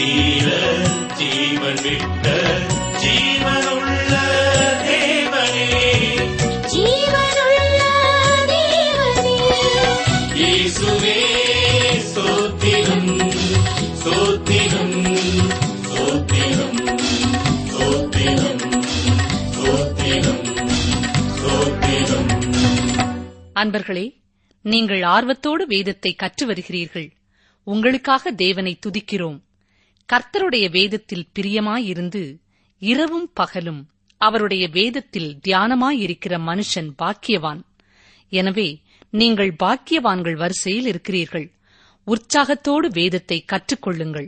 தீர ஜீவன் விட்ட ஜீவனுள்ள தேவனே ஜீவனுள்ள தேவனே இயேசுவே ஸ்தோத்திரம் ஸ்தோத்திரம் ஸ்தோத்திரம் ஸ்தோத்திரம் ஸ்தோத்திரம் ஸ்தோத்திரம் அன்பர்களே நீங்கள் ஆர்வத்தோடு வேதத்தை கற்று வருகிறீர்கள் உங்களுக்காக தேவனை துதிக்கிறோம் கர்த்தருடைய வேதத்தில் பிரியமாயிருந்து இரவும் பகலும் அவருடைய வேதத்தில் தியானமாயிருக்கிற மனுஷன் பாக்கியவான் எனவே நீங்கள் பாக்கியவான்கள் வரிசையில் இருக்கிறீர்கள் உற்சாகத்தோடு வேதத்தை கற்றுக்கொள்ளுங்கள்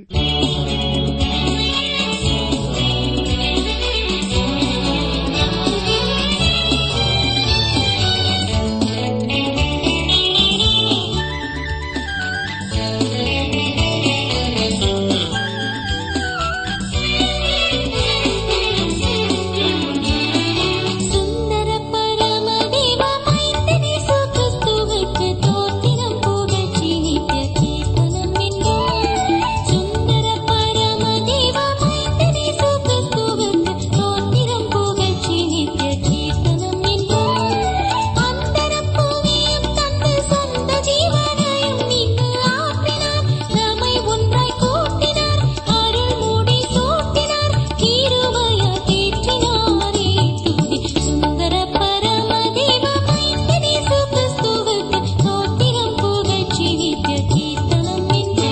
சுந்தர பரம தேவ மைந்தனே சுகிறிஸ்துவுக்கு தோத்திரம் புகழ்ச்சி நித்திய கீர்த்தனம் என்றும் சுந்தர பரம தேவ மைந்தனே சுகிறிஸ்துவுக்கு தோத்திரம் புகழ்ச்சி நித்திய கீர்த்தனம் என்றும் அந்தரம் புவியும் தந்து சொந்த ஜீவனையும் நீக்கு ஆற்றினார் நம்மை ஒன்றாய் கூட்டினார் அருள் மூடி சூட்டினார் கிருபையா தேற்றினாரே துதி சுந்தர பரம தேவ மைந்தனே சுகிறிஸ்துவுக்கு தோத்திரம் புகழ்ச்சி நித்திய கீர்த்தனம்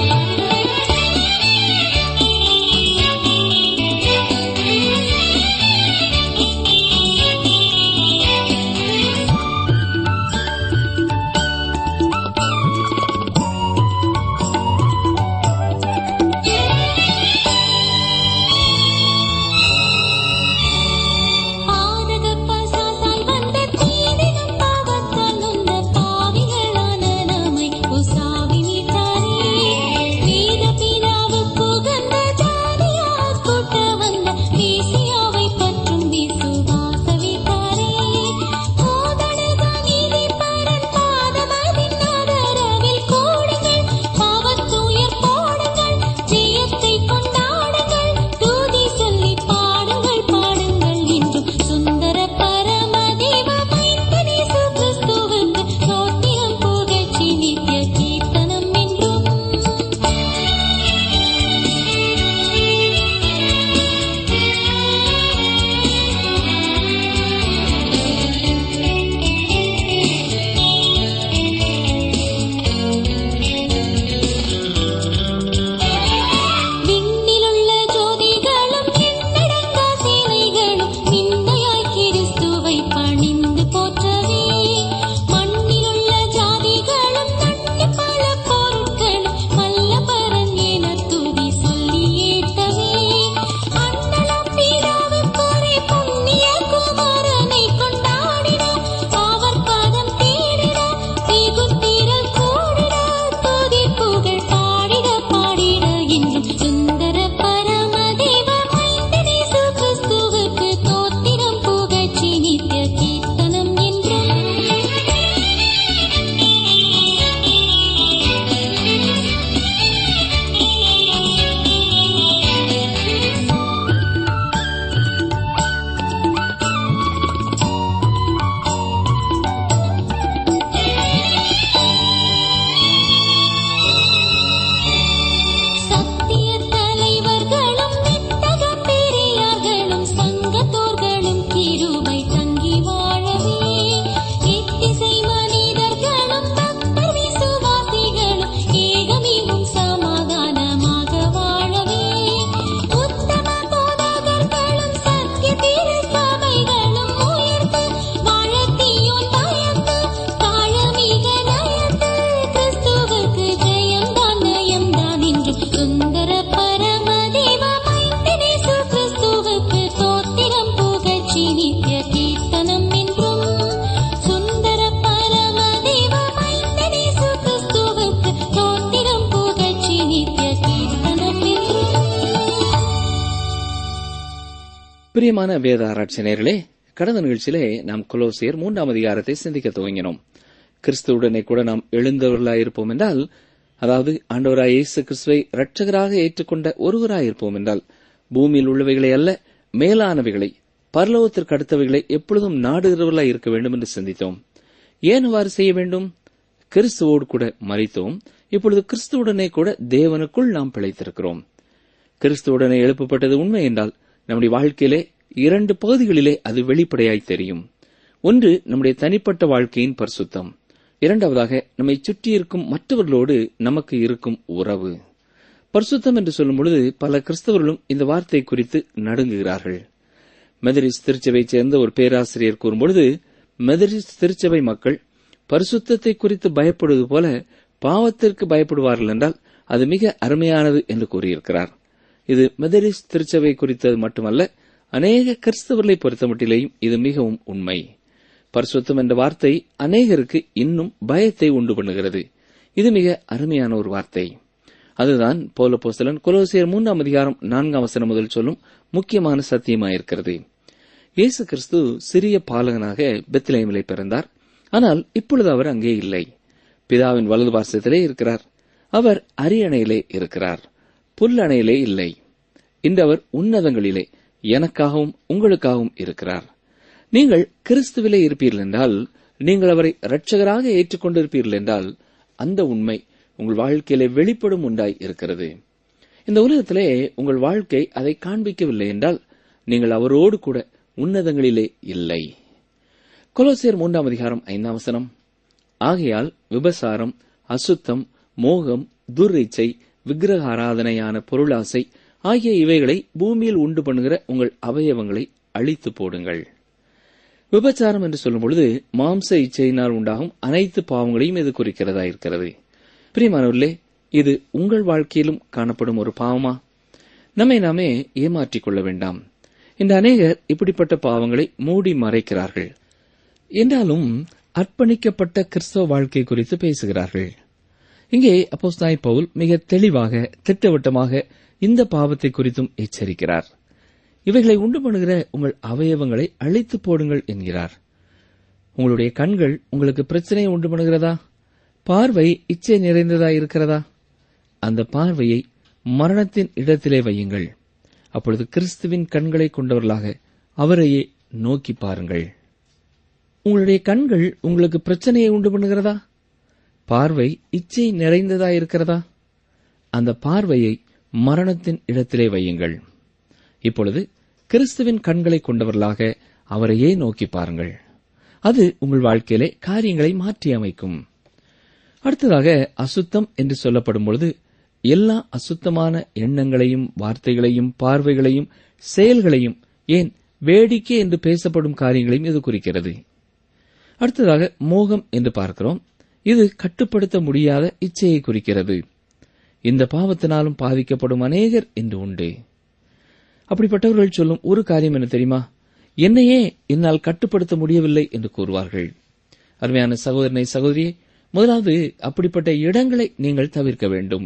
பாதகப் பசாசால் வந்த தீதிலும் பாவத்தால் நொந்த பாவிகளான நம்மை உசாவி மீட்டாரே. வேத பிதாவுக்கு உகந்த ஜாதியார் கூட்ட வந்த மேசியாவை பற்றும் விசுவாச வீட்டாரே. போதடுக நீதிபரன் பாதமதின் ஆதரவில் கூடுங்கள். பாவத்துயர் போடுங்கள். ஜெயத்தை கொண்டாடுங்கள். துதி சொல்லி பாடுங்கள் பாடுங்கள் என்றும் சுந்தர பரம தேவ மைந்தனே சுகிறிஸ்துவுக்கு ஸ்தோத்திரம் புகழ்ச்சி நித்திய கீர்த்தனம் என்றும் விண்ணிலுள்ள ஜோதிகளும் எண்ணடங்கா சேனைகளும் விந்தையாய் கிறிஸ்துவை பணிந்து போற்றவே மண்ணிலுள்ள ஜாதிகளும் நன்னி பல பொருட்களும் வல்லபரன் என துதி சொல்லி ஏத்தவே அண்ணலம் பிதாவுக்குரிய புண்ணிய குமாரனை கொண்டாடினோம் அவர் பாதம் தேடினோம் மிகுத்திரள் கூடினோம் துதி புகழ் பாடிட பாடிட என்றும் சுந்தர பரம தேவ மைந்தனே சுகிறிஸ்துவுக்கு தோத்திரம் புகழ்ச்சி நித்திய கீர்த்தனம் என்றும் சத்திய தலைவர்களும் வித்தக பெரியார்களும் சங்கத்தோர்களும் கிருபை தங்கி வாழவே எத்திசை மனிதர்களும் பக்தர் விசுவாசிகளும் ஏகமிகும் சமாதானமாக வாழவே உத்தம போதகர்களும் சத்திய திருச்சபைகளும் உயர்த்து வாழத்தியோன் பயந்து தாழமிக நயந்து கிறிஸ்துவுக்கு ஜெயம்தான் நயம்தான் என்றும் சுந்தர பரம தேவ மைந்தனே சுகிறிஸ்துவுக்கு தோத்திரம் புகழ்ச்சி நித்திய கீர்த்தனம் என்றும் சுந்தர பரம தேவ மைந்தனே சுகிறிஸ்துவுக்கு தோத்திரம் புகழ்ச்சி நித்திய கீர்த்தனம் என்றும் பிரியமான வேத ஆராய்ச்சியர்களே கடந்த நிகழ்ச்சியிலே நாம் கொலோசியர் மூன்றாம் அதிகாரத்தை சிந்திக்க துவங்கினோம் கிறிஸ்துவுடனே கூட நாம் எழுந்தவர்களாயிருப்போம் என்றால் அதாவது ஆண்டவராய் இயேசு கிறிஸ்துவை இரட்சகராக ஏற்றுக்கொண்ட ஒருவராய் இருப்போம் என்றால் பூமியில் உள்ளவைகளை அல்ல மேலானவைகளை பரலோகத்திற்கு அடுத்தவைகளை எப்பொழுதும் நாடுகிறவர்களாய் இருக்க வேண்டும் என்று சிந்தித்தோம் ஏன் அவ்வாறு செய்ய வேண்டும் கிறிஸ்துவோடு கூட மறித்தோம் இப்பொழுது கிறிஸ்துவுடனே கூட தேவனுக்குள் நாம் பிழைத்திருக்கிறோம் கிறிஸ்துவுடனே எழுப்பப்பட்டது உண்மை என்றால் நம்முடைய வாழ்க்கையிலே இரண்டு பகுதிகளிலே அது வெளிப்படையாய் தெரியும் ஒன்று நம்முடைய தனிப்பட்ட வாழ்க்கையின் பரிசுத்தம் இரண்டாவதாக நம்மை சுற்றியிருக்கும் மற்றவர்களோடு நமக்கு இருக்கும் உறவு பரிசுத்தம் என்று சொல்லும் பொழுது பல கிறிஸ்தவர்களும் இந்த வார்த்தை குறித்து நடுங்குகிறார்கள் மெதரிஸ் திருச்சபையைச் சேர்ந்த ஒரு பேராசிரியர் கூறும்பொழுது மெதரிஸ் திருச்சபை மக்கள் பரிசுத்தத்தை குறித்து பயப்படுவது போல பாவத்திற்கு பயப்படுவார்கள் என்றால் அது மிக அருமையானது என்று கூறியிருக்கிறார் இது மெதரிஸ் திருச்சபை குறித்தது மட்டுமல்ல அநேக கிறிஸ்தவர்களை பொறுத்தமட்டிலேயும் இது மிகவும் உண்மை பரிசுத்தம் என்ற வார்த்தை அநேகருக்கு இன்னும் பயத்தை உண்டு பண்ணுகிறது இது மிக அருமையான ஒரு வார்த்தை அதுதான் பௌலப்போஸ்தலன் கொலோசியர் மூன்றாம் அதிகாரம் நான்காம் வசனம் முதல் சொல்லும் முக்கியமான சத்தியமாயிருக்கிறது இயேசு கிறிஸ்து சிறிய பாலகனாக பெத்லேமிலே பிறந்தார் ஆனால் இப்பொழுது அவர் அங்கே இல்லை பிதாவின் வலது பார்சத்திலே இருக்கிறார் அவர் அரியணையிலே இருக்கிறார் புல்லணையிலே இல்லை இன்று அவர் உன்னதங்களிலே எனக்காகவும் உங்களுக்காகவும் இருக்கிறார் நீங்கள் கிறிஸ்துவிலே இருப்பீர்கள் என்றால் நீங்கள் அவரை இரட்சகராக ஏற்றுக்கொண்டிருப்பீர்கள் என்றால் அந்த உண்மை உங்கள் வாழ்க்கையிலே வெளிப்படும் உண்டாய் இருக்கிறது இந்த உலகத்திலே உங்கள் வாழ்க்கை அதை காண்பிக்கவில்லை என்றால் நீங்கள் அவரோடு கூட உன்னதங்களிலே இல்லை கொலோசியர் மூன்றாம் அதிகாரம் ஐந்தாம் வசனம் ஆகையால் விபசாரம் அசுத்தம் மோகம் துர்ரிச்சை விக்கிரக ஆராதனையான பொருளாசை ஆகிய இவைகளை பூமியில் உண்டு பண்ணுகிற உங்கள் அவயவங்களை அழித்து போடுங்கள் விபச்சாரம் என்று சொல்லும் பொழுது மாம்ச இச்சையினால் உண்டாகும் அனைத்து பாவங்களையும் இது குறிக்கிறதா இருக்கிறது பிரியமானவர்களே இது உங்கள் வாழ்க்கையிலும் காணப்படும் ஒரு பாவமா நம்மை நாமே ஏமாற்றிக் கொள்ள வேண்டாம் இந்த அநேகர் இப்படிப்பட்ட பாவங்களை மூடி மறைக்கிறார்கள் என்றாலும் அர்ப்பணிக்கப்பட்ட கிறிஸ்தவ வாழ்க்கை குறித்து பேசுகிறார்கள் இங்கே அப்போஸ்தாய் பவுல் மிக தெளிவாக திட்டவட்டமாக இந்த பாவத்தை குறித்தும் எச்சரிக்கிறார் இவைகளை உண்டு பண்ணுகிற உங்கள் அவயவங்களை அழித்து போடுங்கள் என்கிறார் உங்களுடைய கண்கள் உங்களுக்கு பிரச்சனையை உண்டு பண்ணுகிறதா பார்வை இச்சை நிறைந்ததா இருக்கிறதா அந்த பார்வையை மரணத்தின் இடத்திலே வையுங்கள் அப்பொழுது கிறிஸ்துவின் கண்களை கொண்டவர்களாக அவரையே நோக்கி பாருங்கள் உங்களுடைய கண்கள் உங்களுக்கு பிரச்சனையை உண்டு பண்ணுகிறதா பார்வை இச்சை நிறைந்ததா இருக்கிறதா அந்த பார்வையை மரணத்தின் இடத்திலே வையுங்கள் இப்பொழுது கிறிஸ்துவின் கண்களை கொண்டவர்களாக அவரையே நோக்கி பாருங்கள் அது உங்கள் வாழ்க்கையிலே காரியங்களை மாற்றி அமைக்கும் அடுத்ததாக அசுத்தம் என்று சொல்லப்படும் பொழுது எல்லா அசுத்தமான எண்ணங்களையும் வார்த்தைகளையும் பார்வைகளையும் செயல்களையும் ஏன் வேடிக்கை என்று பேசப்படும் காரியங்களையும் இது குறிக்கிறது அடுத்ததாக மோகம் என்று பார்க்கிறோம் இது கட்டுப்படுத்த முடியாத இச்சையை குறிக்கிறது இந்த பாவத்தினாலும் பாதிக்கப்படும் அநேகர் என்று உண்டு அப்படிப்பட்டவர்கள் சொல்லும் ஒரு காரியம் என்ன தெரியுமா என்னையே என்னால் கட்டுப்படுத்த முடியவில்லை என்று கூறுவார்கள் அருமையான சகோதரனை சகோதரியே முதலாவது அப்படிப்பட்ட இடங்களை நீங்கள் தவிர்க்க வேண்டும்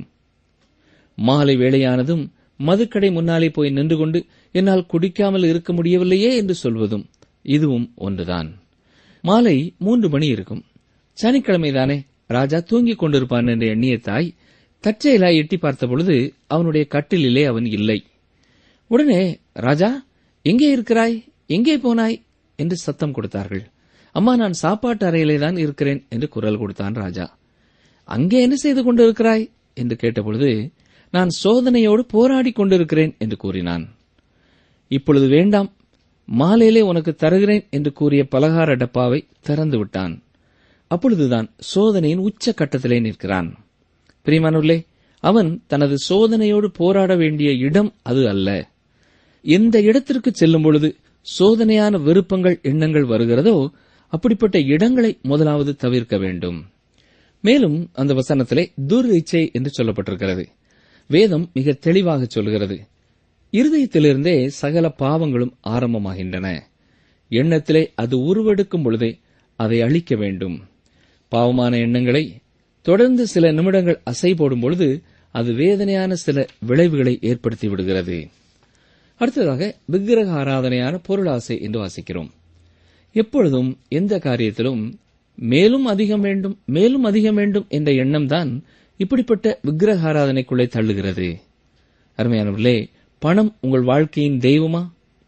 மாலை வேளையானதும் மதுக்கடை முன்னாலே போய் நின்று கொண்டு என்னால் குடிக்காமல் இருக்க முடியவில்லையே என்று சொல்வதும் இதுவும் ஒன்றுதான் மாலை மூன்று மணி இருக்கும் சனிக்கிழமைதானே ராஜா தூங்கிக் கொண்டிருப்பான் என்று எண்ணிய தாய் தற்செயலாய் எட்டி பார்த்தபொழுது அவனுடைய கட்டிலிலே அவன் இல்லை உடனே ராஜா எங்கே இருக்கிறாய் எங்கே போனாய் என்று சத்தம் கொடுத்தார்கள் அம்மா நான் சாப்பாட்டு அறையிலே தான் இருக்கிறேன் என்று குரல் கொடுத்தான் ராஜா அங்கே என்ன செய்து கொண்டிருக்கிறாய் என்று கேட்டபொழுது நான் சோதனையோடு போராடிக் கொண்டிருக்கிறேன் என்று கூறினான் இப்பொழுது வேண்டாம் மாலையிலே உனக்கு தருகிறேன் என்று கூறிய பலகார டப்பாவை திறந்து விட்டான் அப்பொழுதுதான் சோதனையின் உச்ச கட்டத்திலே நிற்கிறான் பிரியமானுள்ளே அவன் தனது சோதனையோடு போராட வேண்டிய இடம் அது அல்ல எந்த இடத்திற்கு செல்லும் பொழுது சோதனையான விருப்பங்கள் எண்ணங்கள் வருகிறதோ அப்படிப்பட்ட இடங்களை முதலாவது தவிர்க்க வேண்டும் மேலும் அந்த வசனத்திலே துர் இச்சை என்று சொல்லப்பட்டிருக்கிறது வேதம் மிக தெளிவாக சொல்கிறது இருதயத்திலிருந்தே சகல பாவங்களும் ஆரம்பமாகின்றன எண்ணத்திலே அது உருவெடுக்கும் பொழுதே அதை அழிக்க வேண்டும் பாவமான எண்ணங்களை தொடர்ந்து சில நிமிடங்கள் அசை போடும் பொழுது அது வேதனையான சில விளைவுகளை ஏற்படுத்தி விடுகிறது அடுத்ததாக விக்கிரக ஆராதனையான பொருளாசை என்று வாசிக்கிறோம் எப்பொழுதும் எந்த காரியத்திலும் மேலும் அதிகம் வேண்டும் மேலும் அதிகம் வேண்டும் என்ற எண்ணம் தான் இப்படிப்பட்ட விக்கிரகாராதனைக்குள்ளே தள்ளுகிறது அருமையானவர்களே பணம் உங்கள் வாழ்க்கையின் தெய்வமா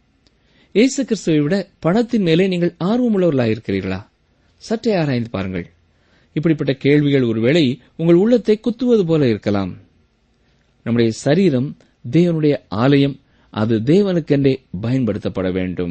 இயேசு கிறிஸ்துவை விட பணத்தின் மேலே நீங்கள் ஆர்வமுள்ளவர்களாயிருக்கிறீர்களா சற்றே ஆராய்ந்து பாருங்கள் இப்படிப்பட்ட கேள்விகள் ஒருவேளை உங்கள் உள்ளத்தை குத்துவது போல இருக்கலாம் நம்முடைய சரீரம் தேவனுடைய ஆலயம் அது தேவனுக்கென்றே பயன்படுத்தப்பட வேண்டும்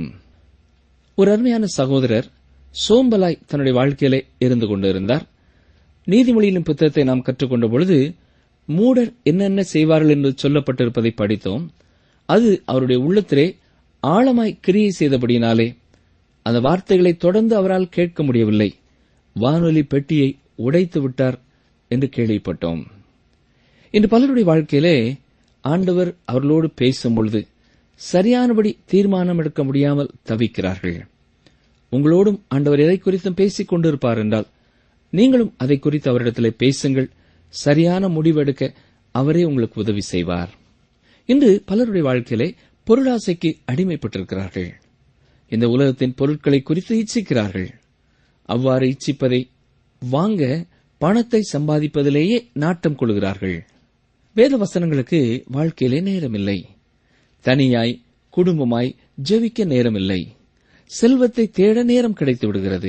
ஒரு அருமையான சகோதரர் சோம்பலாய் தன்னுடைய வாழ்க்கையிலே இருந்து கொண்டிருந்தார் நீதிமொழியின் புத்தகத்தை நாம் கற்றுக்கொண்ட பொழுது மூடர் என்னென்ன செய்வார்கள் என்று சொல்லப்பட்டிருப்பதை படித்தோம் அது அவருடைய உள்ளத்திலே ஆழமாய் கிரியை செய்தபடியினாலே அந்த வார்த்தைகளை தொடர்ந்து அவரால் கேட்க முடியவில்லை வானொலி பெட்டியை உடைத்து விட்டார் என்று கேள்விப்பட்டோம் இன்று பலருடைய வாழ்க்கையிலே ஆண்டவர் அவர்களோடு பேசும் பொழுது சரியானபடி தீர்மானம் எடுக்க முடியாமல் தவிக்கிறார்கள் உங்களோடும் ஆண்டவர் எதை குறித்தும் பேசிக் கொண்டிருப்பார் என்றால் நீங்களும் அதை குறித்து அவரிடத்திலே பேசுங்கள் சரியான முடிவெடுக்க அவரே உங்களுக்கு உதவி செய்வார் இன்று பலருடைய வாழ்க்கையிலே பொருளாசைக்கு அடிமைப்பட்டிருக்கிறார்கள் இந்த உலகத்தின் பொருட்களை குறித்து இச்சிக்கிறார்கள் அவ்வாறு இச்சிப்பதை வாங்க பணத்தை சம்பாதிப்பதிலேயே நாட்டம் கொள்கிறார்கள் வேத வசனங்களுக்கு வாழ்க்கையிலே நேரமில்லை தனியாய் குடும்பமாய் ஜெபிக்க நேரமில்லை செல்வத்தை தேட நேரம் கிடைத்து விடுகிறது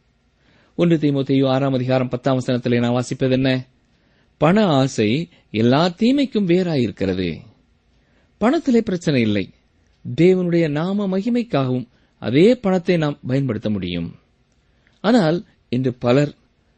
ஒன்று தீமோத்தேயு ஆறாம் அதிகாரம் பத்தாம் வசனத்திலே நான் வாசிப்பது என்ன பண ஆசை எல்லா தீமைக்கும் வேறாயிருக்கிறது பணத்திலே பிரச்சனை இல்லை தேவனுடைய நாம மகிமைக்காகவும் அதே பணத்தை நாம் பயன்படுத்த முடியும் ஆனால் இன்று பலர்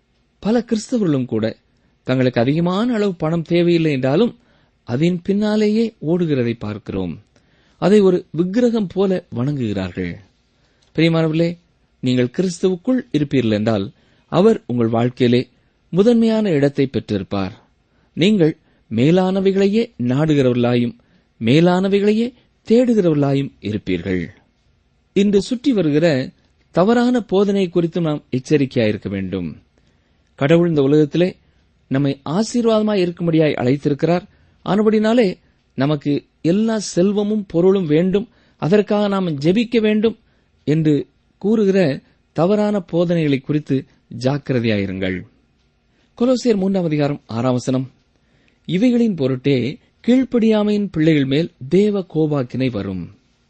பல கிறிஸ்தவர்களும் கூட தங்களுக்கு அதிகமான அளவு பணம் தேவையில்லை என்றாலும் அதன் பின்னாலேயே ஓடுகிறதை பார்க்கிறோம் அதை ஒரு விக்கிரகம் போல வணங்குகிறார்கள் பிரியமானவர்களே நீங்கள் கிறிஸ்துவுக்குள் இருப்பீர்கள் என்றால் அவர் உங்கள் வாழ்க்கையிலே முதன்மையான இடத்தை பெற்றிருப்பார் நீங்கள் மேலானவைகளையே நாடுகிறவர்களாயும் மேலானவைகளையே தேடுகிறவர்களாயும் இருப்பீர்கள் இன்று சுற்றி வருகிற தவறான போதனை குறித்து நாம் எச்சரிக்கையாயிருக்க வேண்டும் கடவுள் இந்த உலகத்திலே நம்மை ஆசீர்வாதமாய் இருக்கும்படியாய் அழைத்திருக்கிறார் ஆனபடினாலே நமக்கு எல்லா செல்வமும் பொருளும் வேண்டும் அதற்காக நாம் ஜெபிக்க வேண்டும் என்று கூறுகிற தவறான போதனைகளை குறித்து ஜாக்கிரதையாயிருங்கள் கொலோசியர் மூன்றாம் அதிகாரம் ஆறாம் வசனம் இவைகளின் பொருட்டே கீழ்ப்படியாமையின் பிள்ளைகள் மேல் தேவ கோபாக்கினை வரும்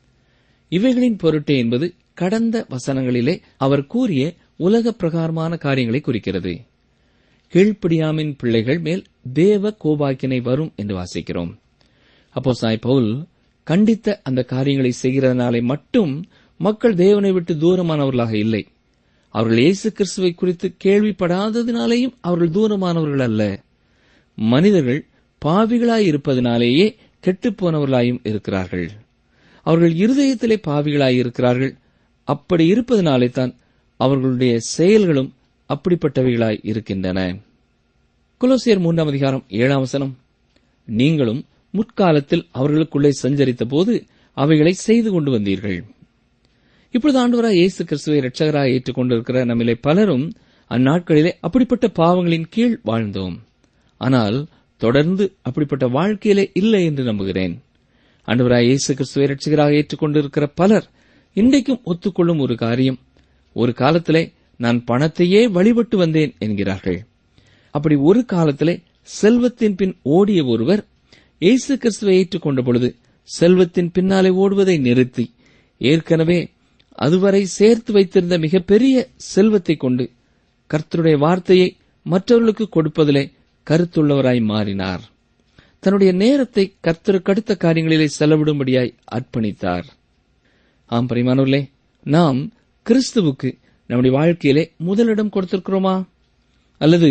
இவைகளின் பொருட்டே என்பது கடந்த வசனங்களிலே அவர் கூறிய உலக பிரகாரமான காரியங்களை குறிக்கிறது கீழ்ப்படியாமின் பிள்ளைகள் மேல் தேவ கோபாக்கினை வரும் என்று வாசிக்கிறோம் அப்போ சாய் பவுல் கண்டித்த அந்த காரியங்களை செய்கிறதுனாலே மட்டும் மக்கள் தேவனை விட்டு தூரமானவர்களாக இல்லை அவர்கள் இயேசு கிறிஸ்துவை குறித்து கேள்விப்படாததினாலேயும் அவர்கள் தூரமானவர்கள் அல்ல மனிதர்கள் பாவிகளாய் இருப்பதனாலேயே கெட்டுப்போனவர்களாயும் இருக்கிறார்கள் அவர்கள் இருதயத்திலே பாவிகளாய் இருக்கிறார்கள் அப்படி இருப்பதனாலே தான் அவர்களுடைய செயல்களும் அப்படிப்பட்டவைகளாய் இருக்கின்றன குலோசியர் மூன்றாம் அதிகாரம் ஏழாம் வசனம் நீங்களும் முற்காலத்தில் அவர்களுக்குள்ளே சஞ்சரித்த போது அவைகளை செய்து கொண்டு வந்தீர்கள் இப்பொழுது ஆண்டவராய் இயேசு கிறிஸ்துவை இரட்சகராக ஏற்றுக்கொண்டிருக்கிற நம்மிலே பலரும் அந்நாட்களிலே அப்படிப்பட்ட பாவங்களின் கீழ் வாழ்ந்தோம் ஆனால் தொடர்ந்து அப்படிப்பட்ட வாழ்க்கையிலே இல்லை என்று நம்புகிறேன் ஆண்டவராய் இயேசு கிறிஸ்துவை இரட்சகராக ஏற்றுக்கொண்டிருக்கிற பலர் இன்றைக்கும் ஒத்துக்கொள்ளும் ஒரு காரியம் ஒரு காலத்திலே நான் பணத்தையே வழிபட்டு வந்தேன் என்கிறார்கள் அப்படி ஒரு காலத்திலே செல்வத்தின் பின் ஓடிய ஒருவர் இயேசு கிறிஸ்துவை ஏற்றுக்கொண்ட பொழுது செல்வத்தின் பின்னாலே ஓடுவதை நிறுத்தி ஏற்கனவே அதுவரை சேர்த்து வைத்திருந்த மிகப்பெரிய செல்வத்தை கொண்டு கர்த்தருடைய வார்த்தையை மற்றவர்களுக்கு கொடுப்பதிலே கருத்துள்ளவராய் மாறினார் தன்னுடைய நேரத்தை கர்த்தருக்கு அடுத்த காரியங்களிலே செலவிடும்படியாய் அர்ப்பணித்தார் ஆம் பரிமானவர்களே நாம் கிறிஸ்துவுக்கு நம்முடைய வாழ்க்கையிலே முதலிடம் கொடுத்திருக்கிறோமா அல்லது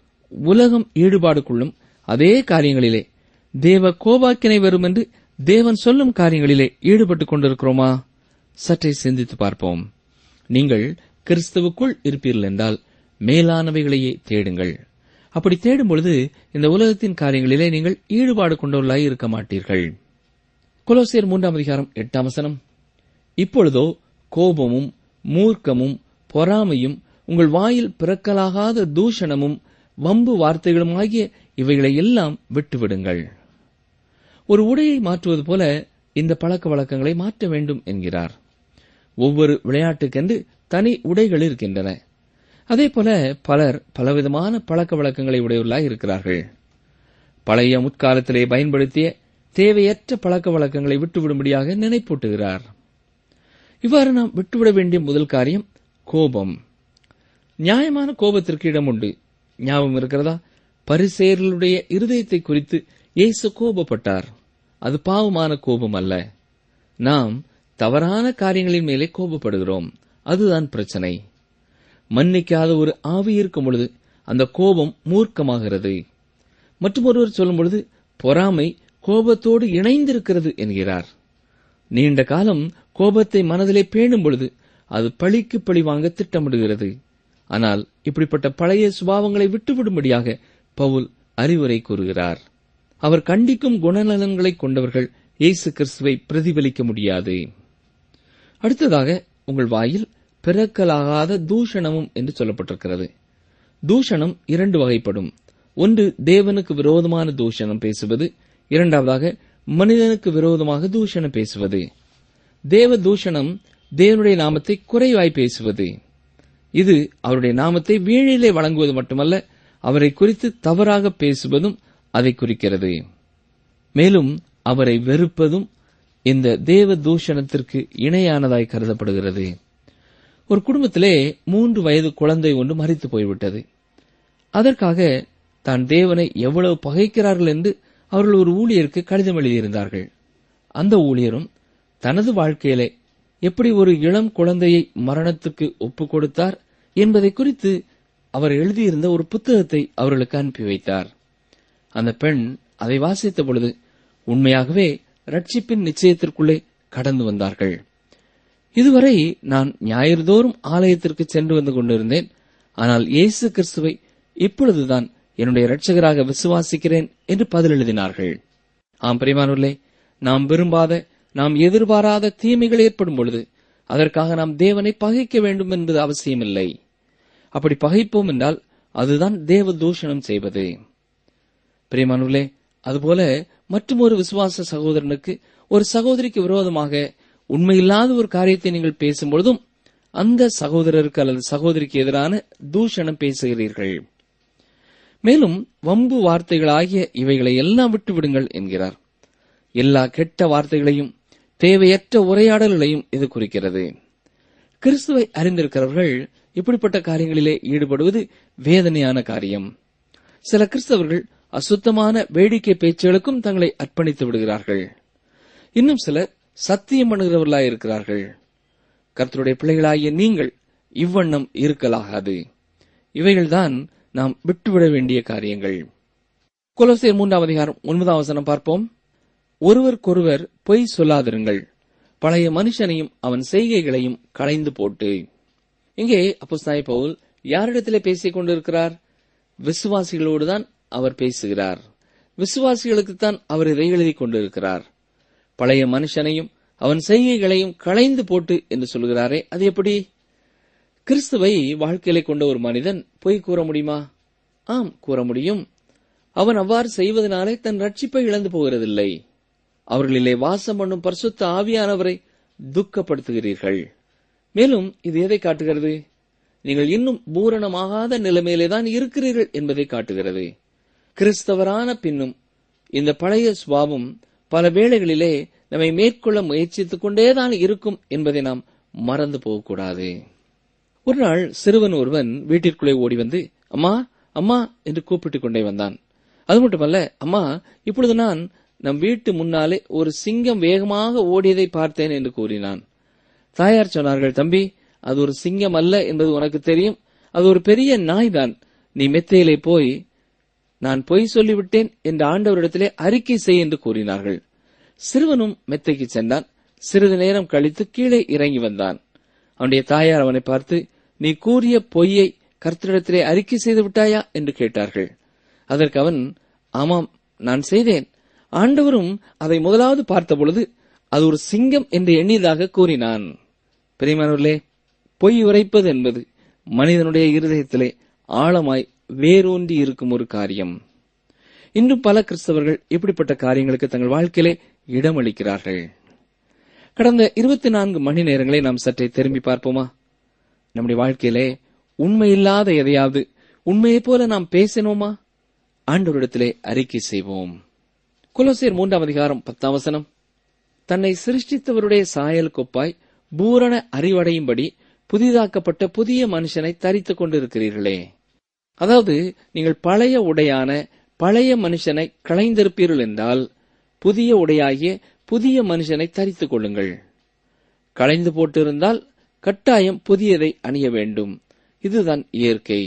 உலகம் ஈடுபாடு கொள்ளும் அதே காரியங்களிலே தேவ கோபாக்கினை வரும் என்று தேவன் சொல்லும் காரியங்களிலே ஈடுபட்டுக் கொண்டிருக்கிறோமா சற்றே சிந்தித்து பார்ப்போம் நீங்கள் கிறிஸ்துவுக்குள் இருப்பீர்கள் என்றால் மேலானவைகளையே தேடுங்கள் அப்படி தேடும் பொழுது இந்த உலகத்தின் காரியங்களிலே நீங்கள் ஈடுபாடு கொண்டவர்களாய் இருக்க மாட்டீர்கள் கொலோசியர் மூன்றாம் அதிகாரம் எட்டாம் வசனம் இப்பொழுதோ கோபமும் மூர்க்கமும் பொறாமையும் உங்கள் வாயில் பிறக்கலாகாத தூஷணமும் வம்பு வார்த்தைகளும் ஆகிய இவைகளை எல்லாம் விட்டுவிடுங்கள் ஒரு உடையை மாற்றுவது போல இந்த பழக்க வழக்கங்களை மாற்ற வேண்டும் என்கிறார் ஒவ்வொரு விளையாட்டுக்கென்று தனி உடைகள் இருக்கின்றன அதே போல பலர் பலவிதமான பழக்க வழக்கங்களை உடையவர்களாய் இருக்கிறார்கள் பழைய முற்காலத்திலே பயன்படுத்திய தேவையற்ற பழக்க வழக்கங்களை விட்டுவிடும்படியாக நினைப்பூட்டுகிறார் இவ்வாறு நாம் விட்டுவிட வேண்டிய முதல் காரியம் கோபம் நியாயமான கோபத்திற்கு இடம் உண்டு ஞாபகம் இருக்கிறதா பரிசேர்களுடைய இருதயத்தை குறித்து இயேசு கோபப்பட்டார் அது பாவமான கோபம் அல்ல நாம் தவறான காரியங்களின் மேலே கோபப்படுகிறோம் அதுதான் பிரச்சனை மன்னிக்காத ஒரு ஆவி இருக்கும் பொழுது அந்த கோபம் மூர்க்கமாகிறது மற்றும் ஒருவர் சொல்லும் பொழுது பொறாமை கோபத்தோடு இணைந்திருக்கிறது என்கிறார் நீண்ட காலம் கோபத்தை மனதிலே பேணும் பொழுது அது பழிக்கு பழி வாங்க திட்டமிடுகிறது ஆனால் இப்படிப்பட்ட பழைய சுபாவங்களை விட்டுவிடும்படியாக பவுல் அறிவுரை கூறுகிறார் அவர் கண்டிக்கும் குணநலன்களை கொண்டவர்கள் இயேசு கிறிஸ்துவை பிரதிபலிக்க முடியாது அடுத்ததாக உங்கள் வாயில் பிறக்கலாகாத தூஷணமும் என்று சொல்லப்பட்டிருக்கிறது தூஷணம் இரண்டு வகைப்படும் ஒன்று தேவனுக்கு விரோதமான தூஷணம் பேசுவது இரண்டாவதாக மனிதனுக்கு விரோதமாக தூஷணம் பேசுவது தேவ தூஷணம் தேவனுடைய நாமத்தை குறைவாய் பேசுவது இது அவருடைய நாமத்தை வீழிலே வழங்குவது மட்டுமல்ல அவரை குறித்து தவறாக பேசுவதும் அதை குறிக்கிறது மேலும் அவரை வெறுப்பதும் இந்த தேவ தூஷணத்திற்கு இணையானதாய் கருதப்படுகிறது ஒரு குடும்பத்திலே மூன்று வயது குழந்தை ஒன்று மறித்து போய்விட்டது அதற்காக தான் தேவனை எவ்வளவு பகைக்கிறார்கள் என்று அவர்கள் ஒரு ஊழியருக்கு கடிதம் எழுதியிருந்தார்கள் அந்த ஊழியரும் தனது வாழ்க்கையிலே எப்படி ஒரு இளம் குழந்தையை மரணத்துக்கு ஒப்புக் கொடுத்தார் என்பதை குறித்து அவர் எழுதியிருந்த ஒரு புத்தகத்தை அவர்களுக்கு அனுப்பி வைத்தார் அந்த பெண் அதை வாசித்த பொழுது உண்மையாகவே ரட்சிப்பின் நிச்சயத்திற்குள்ளே கடந்து வந்தார்கள் இதுவரை நான் ஞாயிறுதோறும் ஆலயத்திற்கு சென்று வந்து கொண்டிருந்தேன் ஆனால் இயேசு கிறிஸ்துவை இப்பொழுதுதான் என்னுடைய இரட்சகராக விசுவாசிக்கிறேன் என்று பதில் எழுதினார்கள் ஆம் பிரிமானுள்ளே நாம் விரும்பாத நாம் எதிர்பாராத தீமைகள் ஏற்படும் பொழுது அதற்காக நாம் தேவனை பகைக்க வேண்டும் என்பது அவசியமில்லை அப்படி பகைப்போம் என்றால் அதுதான் தேவ தூஷணம் செய்வது பிரியமானுள்ளே அதுபோல மற்றும் ஒரு விசுவாச சகோதரனுக்கு ஒரு சகோதரிக்கு விரோதமாக உண்மையில்லாத ஒரு காரியத்தை நீங்கள் பேசும்பொழுதும் அந்த சகோதரருக்கு அல்லது சகோதரிக்கு எதிரான தூஷணம் பேசுகிறீர்கள் மேலும் வம்பு வார்த்தைகளாகிய இவைகளை எல்லாம் விட்டு விடுங்கள் என்கிறார் எல்லா கெட்ட வார்த்தைகளையும் தேவையற்ற உரையாடல்களையும் இது குறிக்கிறது கிறிஸ்துவை அறிந்திருக்கிறவர்கள் இப்படிப்பட்ட காரியங்களிலே ஈடுபடுவது வேதனையான காரியம் சில கிறிஸ்தவர்கள் அசுத்தமான வேடிக்கை பேச்சுகளுக்கும் தங்களை அர்ப்பணித்து விடுகிறார்கள் இன்னும் சிலர் சத்தியம் பண்ணுகிறவர்களாய் இருக்கிறார்கள் கர்த்தருடைய பிள்ளைகளாகிய நீங்கள் இவ்வண்ணம் இருக்கலாகாது இவைகள்தான் நாம் விட்டுவிட வேண்டிய காரியங்கள் கொலோசியர் மூன்றாம் அதிகாரம் ஒன்பதாம் வசனம் பார்ப்போம் ஒருவருக்கொருவர் பொய் சொல்லாதிருங்கள் பழைய மனுஷனையும் அவன் செய்கைகளையும் களைந்து போட்டு இங்கே அப்போஸ்தாய பவுல் யாரிடத்திலே பேசிக் கொண்டிருக்கிறார் விசுவாசிகளோடுதான் அவர் பேசுகிறார் விசுவாசிகளுக்குத்தான் அவர் இதை எழுதிக் கொண்டிருக்கிறார் பழைய மனுஷனையும் அவன் செய்கைகளையும் களைந்து போட்டு என்று சொல்கிறாரே அது எப்படி கிறிஸ்துவை வாழ்க்கையிலே கொண்ட ஒரு மனிதன் பொய் கூற முடியுமா ஆம் கூற முடியும் அவன் அவ்வாறு செய்வதனாலே தன் ரட்சிப்பை இழந்து போகிறதில்லை அவர்களிலே வாசம் பண்ணும் பரிசுத்த ஆவியானவரை துக்கப்படுத்துகிறீர்கள் மேலும் இது எதை காட்டுகிறது நீங்கள் இன்னும் பூரணமாகாத நிலைமையிலே தான் இருக்கிறீர்கள் என்பதை காட்டுகிறது கிறிஸ்தவரான பின்னும் இந்த பழைய சுவாபம் பல வேளைகளிலே நம்மை மேற்கொள்ள முயற்சித்துக் கொண்டேதான் இருக்கும் என்பதை நாம் மறந்து போகக்கூடாது ஒரு நாள் சிறுவன் ஒருவன் வீட்டிற்குள்ளே ஓடி வந்து அம்மா அம்மா என்று கூப்பிட்டுக் கொண்டே வந்தான் அது மட்டுமல்ல அம்மா இப்பொழுது நான் நம் வீட்டு முன்னாலே ஒரு சிங்கம் வேகமாக ஓடியதை பார்த்தேன் என்று கூறினான் தாயார் சொன்னார்கள் தம்பி அது ஒரு சிங்கம் அல்ல என்பது உனக்கு தெரியும் அது ஒரு பெரிய நாய்தான் நீ மெத்தையிலே போய் நான் பொய் சொல்லிவிட்டேன் என்ற ஆண்டவரிடத்திலே அறிக்கை செய் என்று கூறினார்கள் சிறுவனும் மெத்தைக்கு சென்றான் சிறிது நேரம் கழித்து கீழே இறங்கி வந்தான் அவனுடைய தாயார் அவனை பார்த்து நீ கூறிய பொய்யை கர்த்தரிடத்திலே அறிக்கை செய்து விட்டாயா என்று கேட்டார்கள் அதற்கு அவன் ஆமாம் நான் செய்தேன் ஆண்டவரும் அதை முதலாவது பார்த்தபொழுது அது ஒரு சிங்கம் என்று எண்ணியதாக கூறினான் பிரியமானவர்களே பொய் உரைப்பது என்பது மனிதனுடைய இருதயத்திலே ஆழமாய் வேரூன்றி இருக்கும் ஒரு காரியம் இன்னும் பல கிறிஸ்தவர்கள் இப்படிப்பட்ட காரியங்களுக்கு தங்கள் வாழ்க்கையிலே இடமளிக்கிறார்கள் கடந்த இருபத்தி நான்கு மணி நேரங்களை நாம் சற்றே திரும்பி பார்ப்போமா நம்முடைய வாழ்க்கையிலே உண்மையில்லாத எதையாவது உண்மையைப் போல நாம் பேசினோமா ஆண்டவரிடத்திலே அறிக்கை செய்வோம் குலோசியர் மூன்றாம் அதிகாரம் பத்தாம் வசனம் தன்னை சிருஷ்டித்தவருடைய சாயல் கொப்பாய் பூரண அறிவடையும்படி புதிதாக்கப்பட்ட புதிய மனுஷனை தரித்துக் கொண்டிருக்கிறீர்களே அதாவது நீங்கள் பழைய உடையான பழைய மனுஷனை களைந்திருப்பீர்கள் என்றால் புதிய உடையாகிய புதிய மனுஷனை தரித்துக் கொள்ளுங்கள் களைந்து போட்டிருந்தால் கட்டாயம் புதியதை அணிய வேண்டும் இதுதான் இயற்கை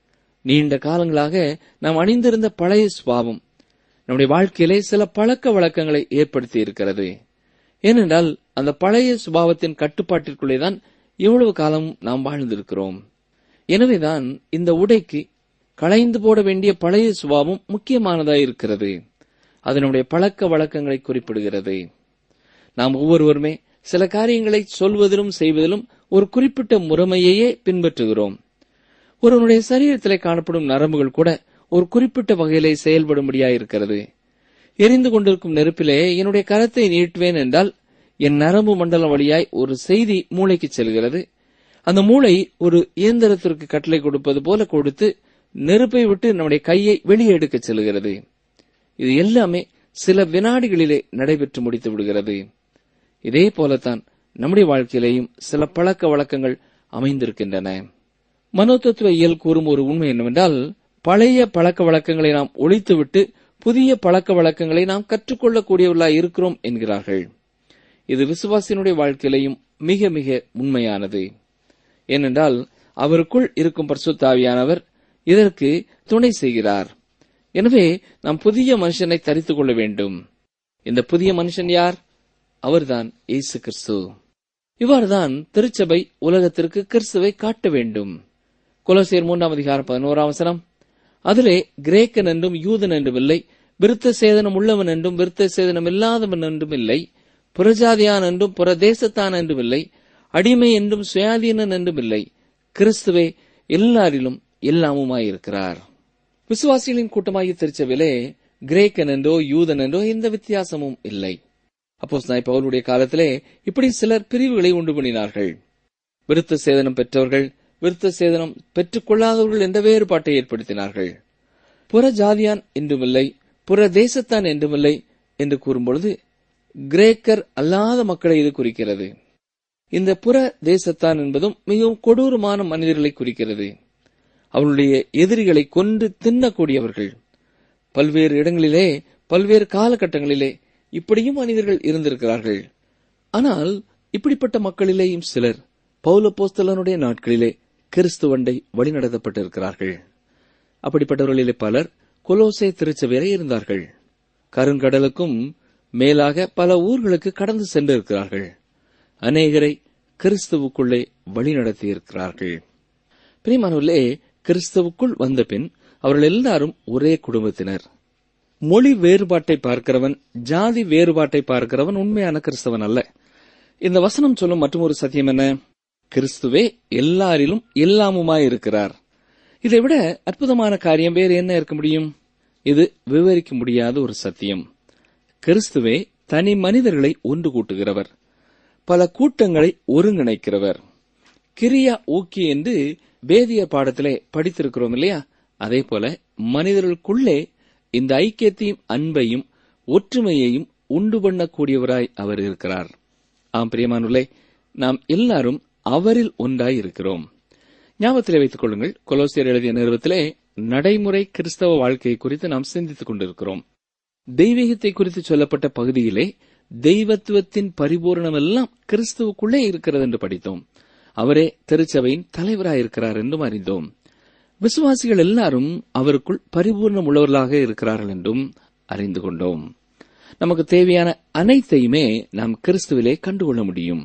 நீண்ட காலங்களாக நாம் அணிந்திருந்த பழைய சுவாவம் நம்முடைய வாழ்க்கையிலே சில பழக்க வழக்கங்களை ஏற்படுத்தி இருக்கிறது ஏனென்றால் அந்த பழைய சுபாவத்தின் கட்டுப்பாட்டிற்குள்ளேதான் இவ்வளவு காலம் நாம் வாழ்ந்திருக்கிறோம் எனவேதான் இந்த உடைக்கு களைந்து போட வேண்டிய பழைய சுபாவம் முக்கியமானதாய் இருக்கிறது அது நம்முடைய பழக்க வழக்கங்களை குறிப்பிடுகிறது நாம் ஒவ்வொருவருமே சில காரியங்களை சொல்வதிலும் செய்வதிலும் ஒரு குறிப்பிட்ட முறைமையையே பின்பற்றுகிறோம் ஒருவனுடைய சரீரத்திலே காணப்படும் நரம்புகள் கூட ஒரு குறிப்பிட்ட வகையிலே செயல்படும்படியாயிருக்கிறது எரிந்து கொண்டிருக்கும் நெருப்பிலே என்னுடைய கரத்தை நீட்டுவேன் என்றால் என் நரம்பு மண்டலம் வழியாய் ஒரு செய்தி மூளைக்கு செல்கிறது அந்த மூளை ஒரு இயந்திரத்திற்கு கட்டளை கொடுப்பது போல கொடுத்து நெருப்பை விட்டு நம்முடைய கையை வெளியே எடுக்கச் செல்கிறது இது எல்லாமே சில வினாடிகளிலே நடைபெற்று முடித்து விடுகிறது இதே போலத்தான் நம்முடைய வாழ்க்கையிலேயும் சில பழக்க வழக்கங்கள் அமைந்திருக்கின்றன மனோதத்துவ இயல் கூறும் ஒரு உண்மை என்னவென்றால் பழைய பழக்க வழக்கங்களை நாம் ஒழித்துவிட்டு புதிய பழக்க வழக்கங்களை நாம் கற்றுக்கொள்ளக்கூடியவர்களாய் இருக்கிறோம் என்கிறார்கள் இது விசுவாசியினுடைய வாழ்க்கையிலையும் மிக மிக உண்மையானது ஏனென்றால் அவருக்குள் இருக்கும் பரிசுத்தாவியானவர் இதற்கு துணை செய்கிறார் எனவே நாம் புதிய மனுஷனை தரித்துக் கொள்ள வேண்டும் இந்த புதிய மனுஷன் யார் அவர்தான் இயேசு கிறிஸ்து இவ்வாறுதான் திருச்சபை உலகத்திற்கு கிறிஸ்துவை காட்ட வேண்டும் குலசேர் மூன்றாம் அதிகாரம் பதினோராம் வசனம் அதிலே கிரேக்கன் என்றும் யூதன் என்றும் இல்லை விருத்த சேதனம் உள்ளவன் என்றும் விருத்த சேதனம் இல்லாதவன் என்றும் இல்லை புறஜாதியான் என்றும் புறதேசத்தான் என்றும் இல்லை அடிமை என்றும் சுயாதீனன் என்றும் இல்லை கிறிஸ்துவே எல்லாரிலும் எல்லாமுமாயிருக்கிறார் விசுவாசிகளின் கூட்டமாகிய திருச்சபையிலே கிரேக்கன் என்றோ யூதன் என்றோ எந்த வித்தியாசமும் இல்லை அப்போ பவுலுடைய காலத்திலே இப்படி சிலர் பிரிவுகளை உண்டு பண்ணினார்கள் விருத்த சேதனம் பெற்றவர்கள் விருத்த சேதனம் பெற்றுக் கொள்ளாதவர்கள் என்ற வேறுபாட்டை ஏற்படுத்தினார்கள் புற ஜாதியான் என்றுமில்லை புற தேசத்தான் என்றுமில்லை என்று கூறும்பொழுது கிரேக்கர் அல்லாத மக்களை இது குறிக்கிறது இந்த புற தேசத்தான் என்பதும் மிகவும் கொடூரமான மனிதர்களை குறிக்கிறது அவருடைய எதிரிகளை கொன்று தின்னக்கூடியவர்கள் பல்வேறு இடங்களிலே பல்வேறு காலகட்டங்களிலே இப்படியும் மனிதர்கள் இருந்திருக்கிறார்கள் ஆனால் இப்படிப்பட்ட மக்களிலேயும் சிலர் பௌலப்போஸ்தலனுடைய நாட்களிலே கிறிஸ்துவண்டை வழிநடத்தப்பட்டிருக்கிறார்கள் அப்படிப்பட்டவர்களிலே பலர் கொலோசே திருச்சபையிலே இருந்தார்கள் கருங்கடலுக்கும் மேலாக பல ஊர்களுக்கு கடந்து சென்றிருக்கிறார்கள் அநேகரை கிறிஸ்துவுக்குள்ளே வழிநடத்தியிருக்கிறார்கள் பிரிமானவர்களே கிறிஸ்துவுக்குள் வந்த பின் அவர்கள் எல்லாரும் ஒரே குடும்பத்தினர் மொழி வேறுபாட்டை பார்க்கிறவன் ஜாதி வேறுபாட்டை பார்க்கிறவன் உண்மையான கிறிஸ்தவன் அல்ல இந்த வசனம் சொல்லும் மற்றொரு சத்தியம் என்ன கிறிஸ்துவே எல்லாரிலும் எல்லாமுமாயிருக்கிறார் இதை விட அற்புதமான காரியம் வேறு என்ன இருக்க முடியும் இது விவரிக்க முடியாத ஒரு சத்தியம் கிறிஸ்துவே தனி மனிதர்களை ஒன்று கூட்டுகிறவர் பல கூட்டங்களை ஒருங்கிணைக்கிறவர் கிரியா ஊக்கி என்று வேதியர் பாடத்திலே படித்திருக்கிறோம் இல்லையா அதே போல மனிதர்களுக்குள்ளே இந்த ஐக்கியத்தையும் அன்பையும் ஒற்றுமையையும் உண்டு பண்ணக்கூடியவராய் அவர் இருக்கிறார் ஆம் பிரியமானுள்ளே நாம் எல்லாரும் அவரில் ஒன்றாய் இருக்கிறோம் ஞாபகத்திலே வைத்துக் கொள்ளுங்கள் கொலோசியர் எழுதிய நிறுவத்திலே நடைமுறை கிறிஸ்தவ வாழ்க்கையை குறித்து நாம் சிந்தித்துக் கொண்டிருக்கிறோம் தெய்வீகத்தை குறித்து சொல்லப்பட்ட பகுதியிலே தெய்வத்துவத்தின் பரிபூரணம் எல்லாம் கிறிஸ்துவுக்குள்ளே இருக்கிறது என்று படித்தோம் அவரே திருச்சபையின் தலைவராயிருக்கிறார் என்றும் அறிந்தோம் விசுவாசிகள் எல்லாரும் அவருக்குள் பரிபூர்ணம் உள்ளவர்களாக இருக்கிறார்கள் என்றும் அறிந்து கொண்டோம் நமக்கு தேவையான அனைத்தையுமே நாம் கிறிஸ்துவிலே கண்டுகொள்ள முடியும்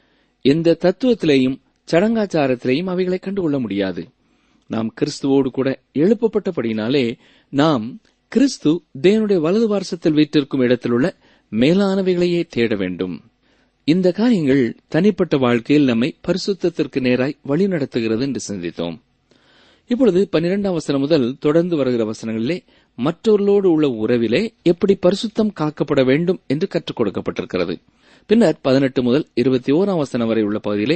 எந்த தத்துவத்திலேயும் சடங்காச்சாரத்திலேயும் அவைகளை கண்டுகொள்ள முடியாது நாம் கிறிஸ்துவோடு கூட எழுப்பப்பட்டபடினாலே நாம் கிறிஸ்து தேவனுடைய வலது பார்சத்தில் வீட்டிற்கும் இடத்திலுள்ள மேலானவைகளையே தேட வேண்டும் இந்த காரியங்கள் தனிப்பட்ட வாழ்க்கையில் நம்மை பரிசுத்தத்திற்கு நேராய் வழிநடத்துகிறது என்று சிந்தித்தோம் இப்பொழுது பன்னிரெண்டாம் வசனம் முதல் தொடர்ந்து வருகிற வசனங்களிலே மற்றவர்களோடு உள்ள உறவிலே எப்படி பரிசுத்தம் காக்கப்பட வேண்டும் என்று கற்றுக் கொடுக்கப்பட்டிருக்கிறது பின்னர் பதினெட்டு முதல் இருபத்தி ஓராம் வசனம் வரை உள்ள பகுதியிலே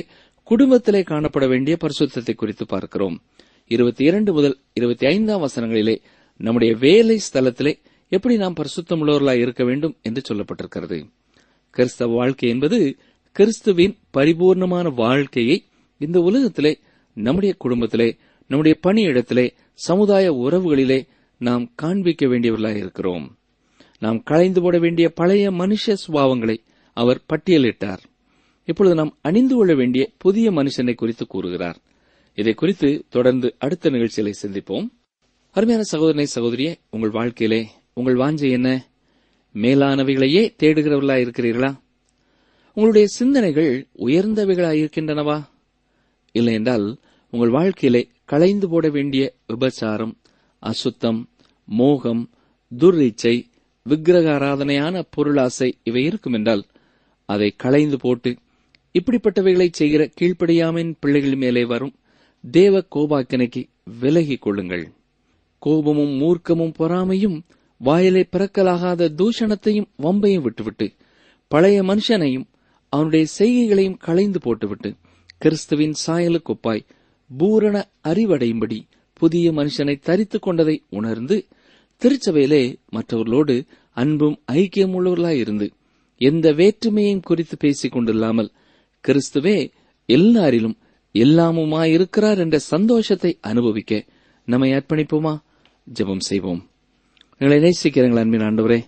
குடும்பத்திலே காணப்பட வேண்டிய பரிசுத்தத்தை குறித்து பார்க்கிறோம் இருபத்தி இரண்டு முதல் இருபத்தி ஐந்தாம் வசனங்களிலே நம்முடைய வேலை ஸ்தலத்திலே எப்படி நாம் பரிசுத்தம் உள்ளவர்களாய் இருக்க வேண்டும் என்று சொல்லப்பட்டிருக்கிறது கிறிஸ்தவ வாழ்க்கை என்பது கிறிஸ்துவின் பரிபூர்ணமான வாழ்க்கையை இந்த உலகத்திலே நம்முடைய குடும்பத்திலே நம்முடைய பணியிடத்திலே சமுதாய உறவுகளிலே நாம் காண்பிக்க வேண்டியவர்களாய் இருக்கிறோம் நாம் களைந்து போட வேண்டிய பழைய மனுஷ சுபாவங்களை அவர் பட்டியலிட்டார் இப்பொழுது நாம் அணிந்து கொள்ள வேண்டிய புதிய மனுஷனை குறித்து கூறுகிறார் இதை குறித்து தொடர்ந்து அடுத்த நிகழ்ச்சிகளை சிந்திப்போம் அருமையான சகோதரனை சகோதரியே உங்கள் வாழ்க்கையிலே உங்கள் வாஞ்சை என்ன மேலானவைகளையே தேடுகிறவர்களா இருக்கிறீர்களா உங்களுடைய சிந்தனைகள் உயர்ந்தவைகளாய் இருக்கின்றனவா இல்லை என்றால் உங்கள் வாழ்க்கையிலே களைந்து போட வேண்டிய விபச்சாரம் அசுத்தம் மோகம் துர்ரீச்சை விக்கிரக ஆராதனையான பொருளாசை இவை இருக்கும் என்றால் அதை களைந்து போட்டு இப்படிப்பட்டவைகளை செய்கிற கீழ்ப்படியாமின் பிள்ளைகள் மேலே வரும் தேவ கோபாக்கினைக்கு விலகிக் கொள்ளுங்கள் கோபமும் மூர்க்கமும் பொறாமையும் வாயிலே பிறக்கலாகாத தூஷணத்தையும் வம்பையும் விட்டுவிட்டு பழைய மனுஷனையும் அவனுடைய செய்கைகளையும் களைந்து போட்டுவிட்டு கிறிஸ்துவின் சாயலுக்கொப்பாய் பூரண அறிவடையும்படி புதிய மனுஷனை தரித்துக் கொண்டதை உணர்ந்து திருச்சபையிலே மற்றவர்களோடு அன்பும் ஐக்கியம் உள்ளவர்களாயிருந்து எந்த வேற்றுமையையும் குறித்து பேசிக் கொண்டில்லாமல் கிறிஸ்துவே எல்லாரிலும் எல்லாமுமாயிருக்கிறார் என்ற சந்தோஷத்தை அனுபவிக்க நம்மை அர்ப்பணிப்போமா ஜெபம் செய்வோம் எங்களை நேசிக்கிறீங்கள் அன்பின் ஆண்டவரே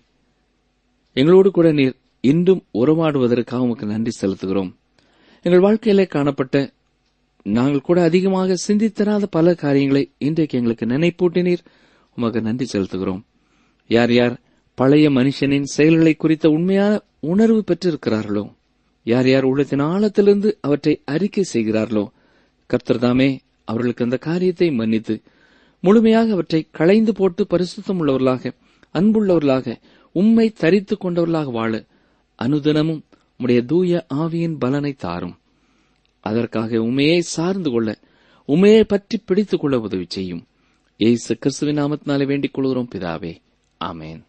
எங்களோடு கூட நீர் இன்றும் உறவாடுவதற்காக உமக்கு நன்றி செலுத்துகிறோம் எங்கள் வாழ்க்கையிலே காணப்பட்ட நாங்கள் கூட அதிகமாக சிந்தித்தராத பல காரியங்களை இன்றைக்கு எங்களுக்கு நினைப்பூட்டினீர் உமக்கு நன்றி செலுத்துகிறோம் யார் யார் பழைய மனுஷனின் செயல்களை குறித்த உண்மையான உணர்வு பெற்றிருக்கிறார்களோ யார் யார் உள்ளத்தின் ஆழத்திலிருந்து அவற்றை அறிக்கை செய்கிறார்களோ கர்த்தர்தாமே அவர்களுக்கு அந்த காரியத்தை மன்னித்து முழுமையாக அவற்றை களைந்து போட்டு பரிசுத்தம் உள்ளவர்களாக அன்புள்ளவர்களாக உம்மை தரித்துக் கொண்டவர்களாக வாழ அனுதினமும் உம்முடைய தூய ஆவியின் பலனை தாரும் அதற்காக உண்மையை சார்ந்து கொள்ள உண்மையை பற்றி பிடித்துக் கொள்ள உதவி செய்யும் ஏசு கிறிஸ்துவின் நாமத்தினாலே வேண்டிக் கொள்கிறோம் பிதாவே ஆமேன்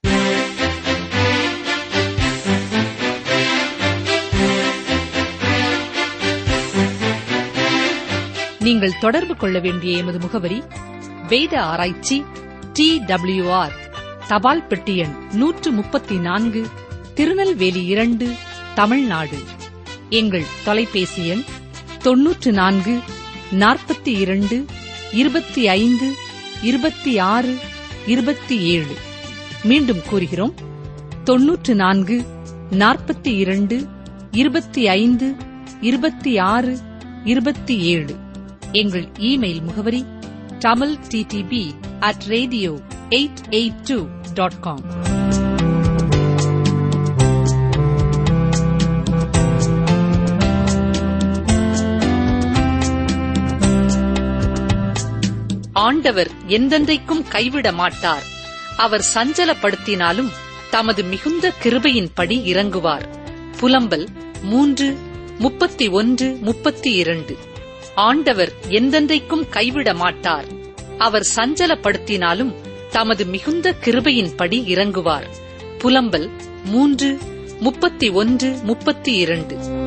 நீங்கள் தொடர்பு கொள்ள வேண்டிய எமது முகவரி வேத ஆராய்ச்சி டி ஆர் தபால் பெட்டி எண் நூற்று முப்பத்தி நான்கு திருநெல்வேலி இரண்டு தமிழ்நாடு எங்கள் தொலைபேசி எண் தொன்னூற்று நான்கு நாற்பத்தி இரண்டு இருபத்தி ஐந்து இருபத்தி ஆறு இருபத்தி ஏழு மீண்டும் கூறுகிறோம் தொன்னூற்று நான்கு நாற்பத்தி இரண்டு இருபத்தி ஐந்து இருபத்தி ஆறு இருபத்தி ஏழு எங்கள் இமெயில் முகவரி Tamil DTP at radio eight eight two dot com ஆண்டவர் எந்தெந்தைக்கும் கைவிட மாட்டார் அவர் சஞ்சலப்படுத்தினாலும் தமது மிகுந்த கிருபையின்படி இறங்குவார் புலம்பல் மூன்று முப்பத்தி ஒன்று முப்பத்தி இரண்டு ஆண்டவர் எந்தெந்தைக்கும் கைவிட மாட்டார் அவர் சஞ்சலப்படுத்தினாலும் தமது மிகுந்த கிருபையின்படி இறங்குவார் புலம்பல் மூன்று முப்பத்தி ஒன்று முப்பத்தி இரண்டு